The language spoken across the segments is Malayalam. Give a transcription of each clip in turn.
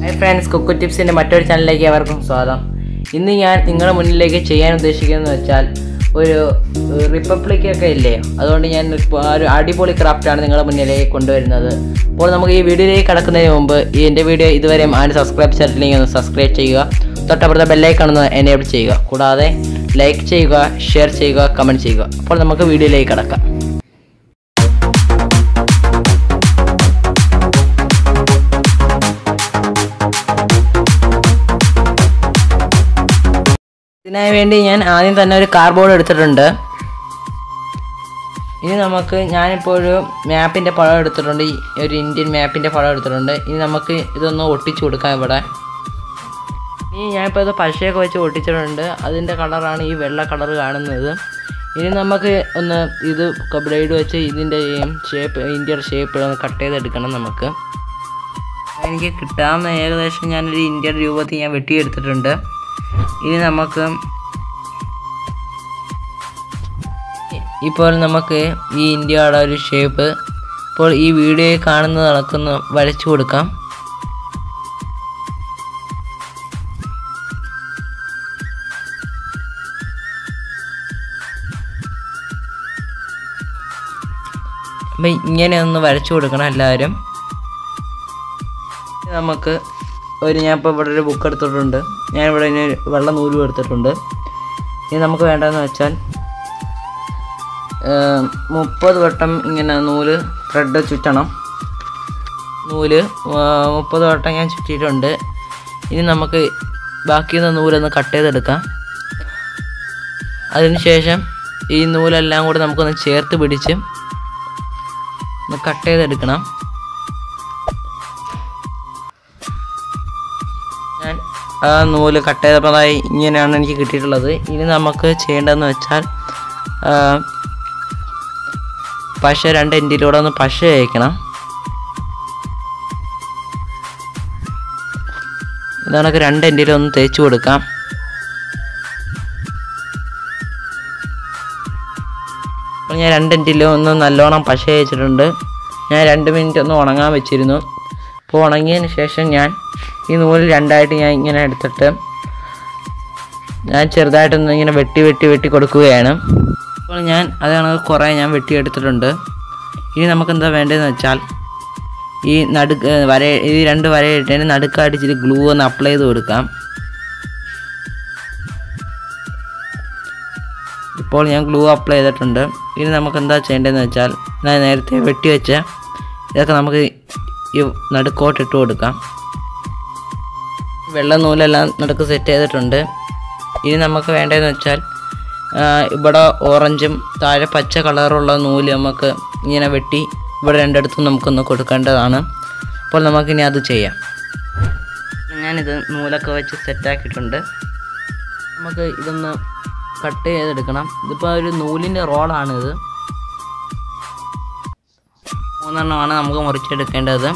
ഹായ് ഫ്രണ്ട്സ് കുക്കു ടിപ്സിൻ്റെ മറ്റൊരു ചാനലിലേക്ക് അവർക്കും സ്വാഗതം ഇന്ന് ഞാൻ നിങ്ങളുടെ മുന്നിലേക്ക് ചെയ്യാൻ ഉദ്ദേശിക്കുന്നത് വെച്ചാൽ ഒരു റിപ്പബ്ലിക് ഒക്കെ ഇല്ലേ അതുകൊണ്ട് ഞാൻ ഇപ്പോൾ ഒരു അടിപൊളി ക്രാഫ്റ്റാണ് നിങ്ങളുടെ മുന്നിലേക്ക് കൊണ്ടുവരുന്നത് അപ്പോൾ നമുക്ക് ഈ വീഡിയോയിലേക്ക് കടക്കുന്നതിന് മുമ്പ് ഈ എൻ്റെ വീഡിയോ ഇതുവരെ ആരും സബ്സ്ക്രൈബ് ചെയ്തിട്ടില്ലെങ്കിൽ ഒന്ന് സബ്സ്ക്രൈബ് ചെയ്യുക തൊട്ടപ്പുറത്തെ ബെല്ലൈക്കൺ എനേബിൾ ചെയ്യുക കൂടാതെ ലൈക്ക് ചെയ്യുക ഷെയർ ചെയ്യുക കമൻറ്റ് ചെയ്യുക അപ്പോൾ നമുക്ക് വീഡിയോയിലേക്ക് കടക്കാം ഇതിനായി വേണ്ടി ഞാൻ ആദ്യം തന്നെ ഒരു കാർബോർഡ് എടുത്തിട്ടുണ്ട് ഇനി നമുക്ക് ഞാനിപ്പോൾ ഒരു മാപ്പിൻ്റെ പടം എടുത്തിട്ടുണ്ട് ഈ ഒരു ഇന്ത്യൻ മാപ്പിൻ്റെ പടം എടുത്തിട്ടുണ്ട് ഇനി നമുക്ക് ഇതൊന്ന് ഒട്ടിച്ചു കൊടുക്കാം ഇവിടെ ഇനി ഞാനിപ്പോൾ ഇത് പശയൊക്കെ വെച്ച് ഒട്ടിച്ചിട്ടുണ്ട് അതിൻ്റെ കളറാണ് ഈ വെള്ള കളർ കാണുന്നത് ഇനി നമുക്ക് ഒന്ന് ഇത് ബ്ലേഡ് വെച്ച് ഇതിൻ്റെ ഷേപ്പ് ഇന്ത്യയുടെ ഷേപ്പ് ഒന്ന് കട്ട് ചെയ്തെടുക്കണം നമുക്ക് എനിക്ക് കിട്ടാവുന്ന ഏകദേശം ഞാനൊരു ഇന്ത്യയുടെ രൂപത്തിൽ ഞാൻ വെട്ടിയെടുത്തിട്ടുണ്ട് ഇനി നമുക്ക് ഇപ്പോൾ നമുക്ക് ഈ ഇന്ത്യയുടെ ഒരു ഷേപ്പ് ഇപ്പോൾ ഈ വീഡിയോയിൽ കാണുന്നത് നടക്കുന്ന വരച്ചു കൊടുക്കാം അപ്പം ഇങ്ങനെ ഒന്ന് വരച്ചു കൊടുക്കണം എല്ലാവരും നമുക്ക് ഒരു ഞാൻ ഇപ്പോൾ ഇവിടെ ഒരു ബുക്ക് എടുത്തിട്ടുണ്ട് ഞാൻ ഇവിടെ ഇനി ഒരു വെള്ള നൂലും എടുത്തിട്ടുണ്ട് ഇനി നമുക്ക് വേണ്ടതെന്ന് വെച്ചാൽ മുപ്പത് വട്ടം ഇങ്ങനെ നൂല് ത്രെഡ് ചുറ്റണം നൂല് മുപ്പത് വട്ടം ഞാൻ ചുറ്റിയിട്ടുണ്ട് ഇനി നമുക്ക് ബാക്കിയുള്ള നൂലൊന്ന് കട്ട് ചെയ്തെടുക്കാം അതിനുശേഷം ഈ നൂലെല്ലാം കൂടെ നമുക്കൊന്ന് ചേർത്ത് പിടിച്ച് ഒന്ന് കട്ട് ചെയ്തെടുക്കണം ഞാൻ ആ നൂല് കട്ട് ചെയ്തപ്പോഴായി ഇങ്ങനെയാണ് എനിക്ക് കിട്ടിയിട്ടുള്ളത് ഇനി നമുക്ക് ചെയ്യേണ്ടതെന്ന് വെച്ചാൽ ആ, പശ രണ്ട് എൻഡിലൂടെ ഒന്ന് പശ തേക്കണം ഇതാണൊക്കെ രണ്ട് എൻഡിലും ഒന്ന് തേച്ച് കൊടുക്കാം അപ്പോൾ ഞാൻ രണ്ട് എൻഡിലും ഒന്ന് നല്ലോണം പശ തേച്ചിട്ടുണ്ട് ഞാൻ രണ്ട് മിനിറ്റ് ഒന്ന് ഉണങ്ങാൻ വെച്ചിരുന്നു അപ്പോൾ ഉണങ്ങിയതിന് ശേഷം ഞാൻ ഈ നൂല് രണ്ടായിട്ട് ഞാൻ ഇങ്ങനെ എടുത്തിട്ട് ഞാൻ ചെറുതായിട്ടൊന്ന് ഇങ്ങനെ വെട്ടി വെട്ടി വെട്ടി കൊടുക്കുകയാണ് അപ്പോൾ ഞാൻ അതാണ് കുറേ ഞാൻ വെട്ടിയെടുത്തിട്ടുണ്ട് ഇനി നമുക്ക് എന്താ വേണ്ടതെന്ന് വെച്ചാൽ ഈ നടുക്ക് വര ഈ രണ്ട് വരയിട്ടതിന് നടുക്കായിട്ട് ഇച്ചിരി ഗ്ലൂ ഒന്ന് അപ്ലൈ ചെയ്ത് കൊടുക്കാം ഇപ്പോൾ ഞാൻ ഗ്ലൂ അപ്ലൈ ചെയ്തിട്ടുണ്ട് ഇനി നമുക്ക് എന്താ ചെയ്യേണ്ടതെന്ന് വെച്ചാൽ ഞാൻ നേരത്തെ വെട്ടി വെച്ച ഇതൊക്കെ നമുക്ക് ഈ നടുക്കോട്ട് ഇട്ട് കൊടുക്കാം വെള്ള നൂലെല്ലാം നടുക്ക് സെറ്റ് ചെയ്തിട്ടുണ്ട് ഇനി നമുക്ക് വേണ്ടതെന്ന് വെച്ചാൽ ആ, ഇവിടെ ഓറഞ്ചും താഴെ പച്ച കളറുള്ള നൂല് നമുക്ക് ഇങ്ങനെ വെട്ടി ഇവിടെ രണ്ടിടത്തും നമുക്കൊന്ന് കൊടുക്കേണ്ടതാണ് അപ്പോൾ നമുക്കിനി അത് ചെയ്യാം ഞാനിത് നൂലൊക്കെ വെച്ച് സെറ്റാക്കിയിട്ടുണ്ട് നമുക്ക് ഇതൊന്ന് കട്ട് ചെയ്തെടുക്കണം ഇതിപ്പോൾ ഒരു നൂലിൻ്റെ റോളാണിത് മൂന്നെണ്ണമാണ് നമുക്ക് മുറിച്ചെടുക്കേണ്ടത്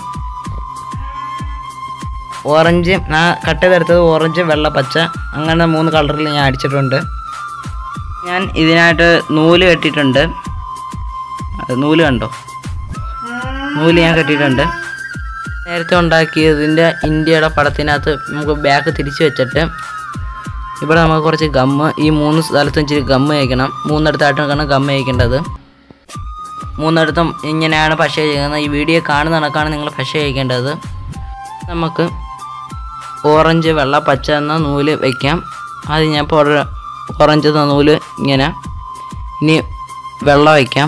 ഓറഞ്ച് ഞാൻ കട്ട് ചെയ്തെടുത്തത് ഓറഞ്ച് വെള്ള പച്ച അങ്ങനെ മൂന്ന് കളറിൽ ഞാൻ അടിച്ചിട്ടുണ്ട് ഞാൻ ഇതിനായിട്ട് നൂല് കെട്ടിയിട്ടുണ്ട് അത് നൂല് കണ്ടോ നൂല് ഞാൻ കെട്ടിയിട്ടുണ്ട് നേരത്തെ ഉണ്ടാക്കിയതിൻ്റെ ഇന്ത്യയുടെ പടത്തിനകത്ത് നമുക്ക് ബാക്ക് തിരിച്ച് വെച്ചിട്ട് ഇവിടെ നമുക്ക് കുറച്ച് ഗമ്മ് ഈ മൂന്ന് സ്ഥലത്തും ഇച്ചിരി ഗമ്മ് വയ്ക്കണം മൂന്നിടത്തായിട്ടാണ് ഗമ്മ് വയ്ക്കേണ്ടത് മൂന്നിടത്തും ഇങ്ങനെയാണ് പശ ചെയ്യുന്നത് ഈ വീഡിയോ കാണുന്ന കണക്കാണ് നിങ്ങൾ പശ വയ്ക്കേണ്ടത് നമുക്ക് ഓറഞ്ച് വെള്ള പച്ച എന്ന നൂല് വയ്ക്കാം അത് ഞാൻ ഇപ്പോൾ ഒരു ഓറഞ്ച് എന്ന നൂല് ഇങ്ങനെ ഇനി വെള്ള വയ്ക്കാം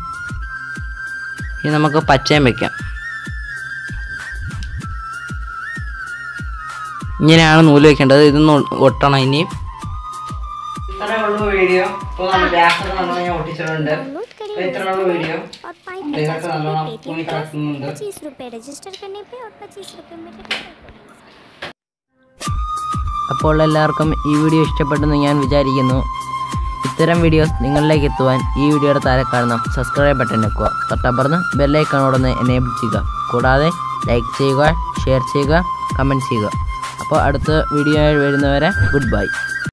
ഇനി നമുക്ക് പച്ചയും വയ്ക്കാം ഇങ്ങനെയാണ് നൂല് വെക്കേണ്ടത് ഇതൊന്ന് ഒ- ഒട്ടണം ഇനി ഇത്രേ ഉള്ളൂ വീഡിയോ ഇപ്പോൾ നമ്മൾ ബാക്കിൽ നല്ലോണം ഞാൻ ഒട്ടിച്ചിട്ടുണ്ട് അപ്പോൾ ഇത്രേ ഉള്ളൂ വീഡിയോ और फाइन നിങ്ങൾക്ക് നല്ലോണം തുണി पेटीएम കിടക്കുന്നുണ്ട് पच्चीस रुपए रजिस्टर करने पे और पच्चीस रुपए में रिटर्न അപ്പോൾ എല്ലാവർക്കും ഈ വീഡിയോ ഇഷ്ടപ്പെട്ടെന്ന് ഞാൻ വിചാരിക്കുന്നു ഇത്തരം വീഡിയോസ് നിങ്ങളിലേക്ക് എത്തുവാൻ ഈ വീഡിയോയുടെ താഴെ കാണുന്ന സബ്സ്ക്രൈബ് ബട്ടൺ വെക്കുക തൊട്ടപ്പുറന്ന് ബെല്ലൈക്കണോടൊന്ന് എനേബിൾ ചെയ്യുക കൂടാതെ ലൈക്ക് ചെയ്യുക ഷെയർ ചെയ്യുക കമൻറ്റ് ചെയ്യുക അപ്പോൾ അടുത്ത വീഡിയോ വരുന്നവരെ ഗുഡ് ബൈ